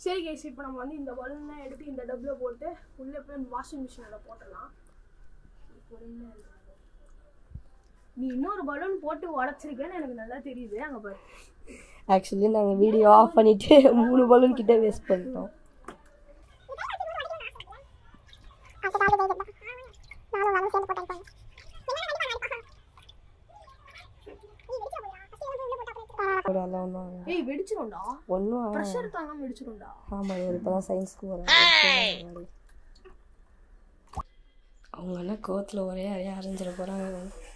சரி கைஸ் இப்போ நம்ம வந்து இந்த பலூன்லாம் எடுத்து இந்த டப்பில் போட்டு உள்ளே போய் வாஷிங் மிஷினில் போட்டுடலாம் பொறுமையா இரு. நீ இன்னொரு பலூன் போட்டு உடச்சிருக்கேன்னு எனக்கு நல்லா தெரியுது அங்கே பாரு ஆக்சுவலி நாங்கள் வீடியோ ஆஃப் பண்ணிட்டு மூணு பலூன் கிட்ட வேஸ்ட் பண்ணிட்டோம் ஒரு அதெல்லாம் ஒன்றும் ஏய் வெடிச்சிரும்டா ஒன்றும் ப்ரெஷர் தாங்காம வெடிச்சிரும்டா ஆமாம் இவர் இப்போ தான் சயின்ஸ்க்கு போகிறாங்க அவங்க என்ன கோவத்தில் ஒரே அறைய அரைஞ்சிட போகிறாங்க